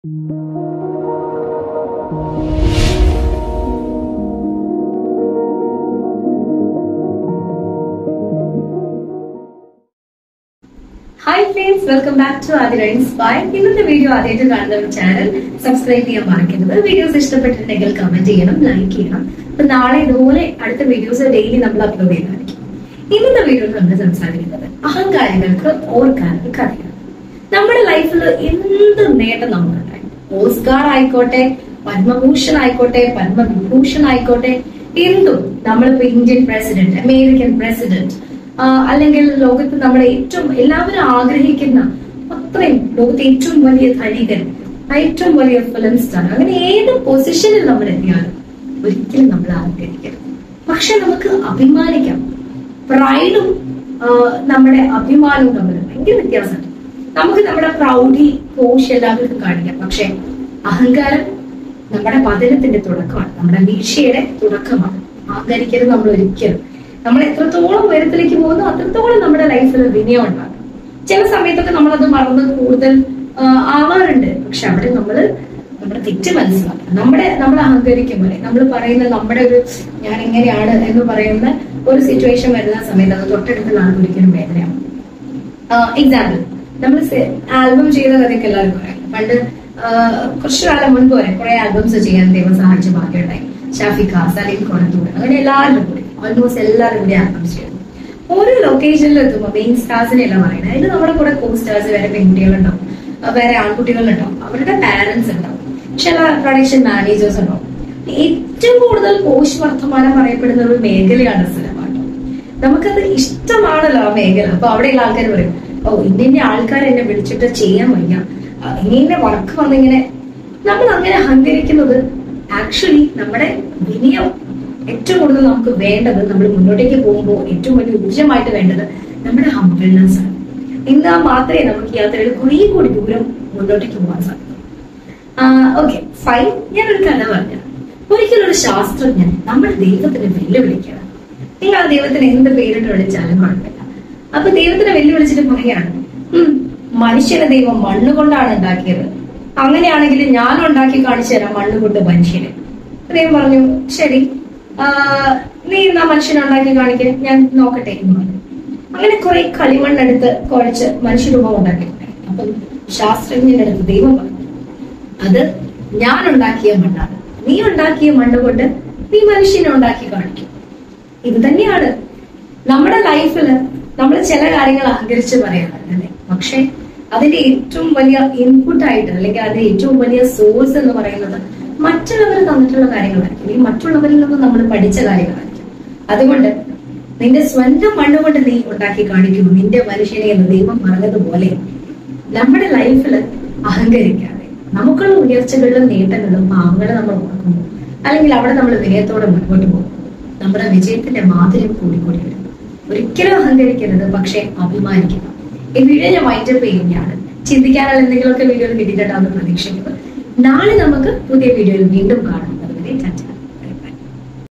hi friends welcome back to Aadira Inspire ഇന്നത്തെ video ആദ്യമായിട്ട് കാണുന്ന ഒരു ചാനൽ സബ്സ്ക്രൈബ് ചെയ്യാൻ മറക്കരുത് വീഡിയോസ് ഇഷ്ടപ്പെട്ടിട്ടുണ്ടെങ്കിൽ കമന്റ് ചെയ്യണം ലൈക്ക് ചെയ്യണം അപ്പൊ നാളെ ഇതുപോലെ അടുത്ത വീഡിയോസ് ഡെയിലി നമ്മൾ അപ്ലോഡ് ചെയ്യുന്നതായിരിക്കും ഇന്നത്തെ വീഡിയോയിൽ നമ്മൾ സംസാരിക്കുന്നത് അഹങ്കാരികൾക്ക് ഓർക്കാനൊരു കഥയാണ് നമ്മുടെ ലൈഫിൽ എന്ത് നേട്ടം നമ്മളുണ്ടായി ഓസ്കാർ ആയിക്കോട്ടെ പത്മഭൂഷൺ ആയിക്കോട്ടെ പത്മവിഭൂഷൺ ആയിക്കോട്ടെ എന്തും നമ്മളിപ്പോ ഇന്ത്യൻ പ്രസിഡന്റ് അമേരിക്കൻ പ്രസിഡന്റ് അല്ലെങ്കിൽ ലോകത്ത് നമ്മുടെ ഏറ്റവും എല്ലാവരും ആഗ്രഹിക്കുന്ന അത്രയും ലോകത്തെ ഏറ്റവും വലിയ ധനികൻ ഏറ്റവും വലിയ ഫിലിം സ്റ്റാർ അങ്ങനെ ഏത് പൊസിഷനിൽ നമ്മൾ എത്തിയാലും ഒരിക്കലും നമ്മൾ അഹങ്കരിക്കരുത് പക്ഷെ നമുക്ക് അഭിമാനിക്കാം പ്രൈഡും നമ്മുടെ അഭിമാനവും തമ്മിൽ ഭയങ്കര വ്യത്യാസമുണ്ട് നമുക്ക് നമ്മുടെ പ്രൗഢി പോഷ് എല്ലാവർക്കും കാണിക്കാം പക്ഷെ അഹങ്കാരം നമ്മുടെ പതനത്തിന്റെ തുടക്കമാണ് നമ്മുടെ വീഴ്ചയുടെ തുടക്കമാണ് അഹങ്കരിക്കരുത് നമ്മൾ ഒരിക്കലും നമ്മൾ എത്രത്തോളം ഉയരത്തിലേക്ക് പോകുന്നു അത്രത്തോളം നമ്മുടെ ലൈഫിൽ വിനയം ഉണ്ടാകും ചില സമയത്തൊക്കെ നമ്മളത് മറന്ന് കൂടുതൽ ആ, ആവാറുണ്ട് പക്ഷെ അവിടെ നമ്മൾ നമ്മുടെ തെറ്റ് മനസ്സിലാക്കണം നമ്മുടെ നമ്മൾ അഹങ്കരിക്കുമ്പോൾ നമ്മൾ പറയുന്ന നമ്മുടെ ഒരു ഞാൻ എങ്ങനെയാണ് എന്ന് പറയുന്ന ഒരു സിറ്റുവേഷൻ വരുന്ന സമയത്ത് അത് തൊട്ടടുത്തുള്ള ആൾക്ക് ഒരിക്കലും വേദനയാണ് എക്സാമ്പിൾ നമ്മൾ ആൽബം ചെയ്ത കഥയ്ക്ക് എല്ലാവർക്കും അറിയാം പണ്ട് ആ, കുറച്ചു കാലം മുൻപ് വരെ കുറെ ആൽബംസ് ചെയ്യാൻ ദൈവം സഹായിച്ച ഭാഗ്യമുണ്ടായി ഷാഫിഖ സലീം കൊണത്തൂർ അങ്ങനെ എല്ലാവരും കൂടി ഓൾമോസ്റ്റ് എല്ലാവരും കൂടി ആൽബംസ് ചെയ്തു ഓരോ ലൊക്കേഷനിൽ എത്തുമ്പോൾ മെയിൻ സ്റ്റാർസിനെ എല്ലാം പറയുന്നത് അതിൽ നമ്മുടെ കൂടെ കോ സ്റ്റാർസ് വേറെ പെൺകുട്ടികളുണ്ടാവും ആ, വേറെ ആൺകുട്ടികളുണ്ടാവും അവരുടെ പാരന്റ്സ് ഉണ്ടാവും ചില പ്രൊഡക്ഷൻ മാനേജേഴ്സ് ഉണ്ടാവും ഏറ്റവും കൂടുതൽ പോഷ് വർത്തമാനം പറയപ്പെടുന്ന ഒരു മേഖലയാണ് സിനിമ കേട്ടോ നമുക്കത് ഇഷ്ടമാണല്ലോ ആ മേഖല അപ്പൊ അവിടെയുള്ള ആൾക്കാർ പറയും ഓ ഇന്ന ആൾക്കാർ എന്നെ വിളിച്ചിട്ട് ചെയ്യാൻ വയ്യ ആ, ഇനി ഇന്ന വർക്ക് വന്നിങ്ങനെ നമ്മൾ അങ്ങനെ അഹങ്കരിക്കുന്നത് ആക്ച്വലി നമ്മുടെ വിനയം ഏറ്റവും കൂടുതൽ നമുക്ക് വേണ്ടത് നമ്മൾ മുന്നോട്ടേക്ക് പോകുമ്പോൾ ഏറ്റവും വലിയ ഊർജ്ജമായിട്ട് വേണ്ടത് നമ്മുടെ ഹംബിൾനെസ് ആണ് എന്നാൽ മാത്രമേ നമുക്ക് ഈ യാത്രയിൽ കുറേ കൂടി ദൂരം മുന്നോട്ടേക്ക് പോകാൻ സാധിക്കൂ ഓക്കെ ഫൈൻ ഞാനൊരു കഥ പറഞ്ഞു ഒരിക്കലും ഒരു ശാസ്ത്രജ്ഞൻ നമ്മുടെ ദൈവത്തിനെ വെല്ലുവിളിക്കണം നിങ്ങൾ ആ ദൈവത്തിന് എന്ത് പേരിട്ട് വിളിച്ചാലും കുഴപ്പമില്ല അപ്പൊ ദൈവത്തിനെ വെല്ലുവിളിച്ചിട്ട് പറയാണ് "ഉം, മനുഷ്യനെ ദൈവം മണ്ണ് കൊണ്ടാണ് ഉണ്ടാക്കിയത് അങ്ങനെയാണെങ്കിൽ ഞാൻ ഉണ്ടാക്കി കാണിച്ചു തരാം മണ്ണ് കൊണ്ട് മനുഷ്യനെ ദൈവം പറഞ്ഞു ശരി ആ, നീ എന്നാ മനുഷ്യനെ ഉണ്ടാക്കി കാണിക്കാൻ ഞാൻ നോക്കട്ടെ എന്ന് പറഞ്ഞു അങ്ങനെ കുറെ കളിമണ്ണെടുത്ത് കുഴച്ച് മനുഷ്യരൂപം ഉണ്ടാക്കിയിട്ടുണ്ടായി അപ്പം ശാസ്ത്രജ്ഞന്റെ അടുത്ത് ദൈവം പറഞ്ഞു അത് ഞാൻ ഉണ്ടാക്കിയ മണ്ണാണ് നീ ഉണ്ടാക്കിയ മണ്ണ് കൊണ്ട് നീ മനുഷ്യനെ ഉണ്ടാക്കി കാണിക്കും ഇത് തന്നെയാണ് നമ്മുടെ ലൈഫിൽ നമ്മൾ ചില കാര്യങ്ങൾ അഹങ്കരിച്ച് പറയാറുണ്ട് അല്ലെ പക്ഷെ അതിന്റെ ഏറ്റവും വലിയ ഇൻപുട്ട് ആയിട്ട് അല്ലെങ്കിൽ അതിന്റെ ഏറ്റവും വലിയ സോഴ്സ് എന്ന് പറയുന്നത് മറ്റുള്ളവർ തന്നിട്ടുള്ള കാര്യങ്ങളായിരിക്കും അല്ലെങ്കിൽ മറ്റുള്ളവരിൽ നിന്ന് നമ്മൾ പഠിച്ച കാര്യങ്ങളായിരിക്കും അതുകൊണ്ട് നിന്റെ സ്വന്തം മണ്ണ് കൊണ്ട് നീ ഉണ്ടാക്കി കാണിക്കൂ നിന്റെ മനുഷ്യനെ എന്ന് ദൈവം പറഞ്ഞതുപോലെ നമ്മുടെ ലൈഫിൽ അഹങ്കരിക്കാതെ നമുക്കുള്ള ഉയർച്ചകളിലും നേട്ടങ്ങളിലും പാവങ്ങളെ നമ്മൾ ഓർക്കുമ്പോൾ അല്ലെങ്കിൽ അവിടെ നമ്മൾ വിനയത്തോടെ മുൻപോട്ട് പോകും നമ്മുടെ വിജയത്തിന്റെ മാധുര്യം കൂടിക്കൂടി വരും ഒരിക്കലും അഹങ്കരിക്കരുത് പക്ഷെ അഭിമാനിക്കണം ഈ വീഡിയോ ഞാൻ വൈൻഡപ്പ് ചെയ്യുകയാണ് ചിന്തിക്കാനുള്ള എന്തെങ്കിലുമൊക്കെ വീഡിയോയിൽ കിട്ടിയിട്ടുണ്ടാവുന്ന പ്രതീക്ഷിക്കുന്നു നാളെ നമുക്ക് പുതിയ വീഡിയോയിൽ വീണ്ടും കാണാം അതുവരെ ടാറ്റ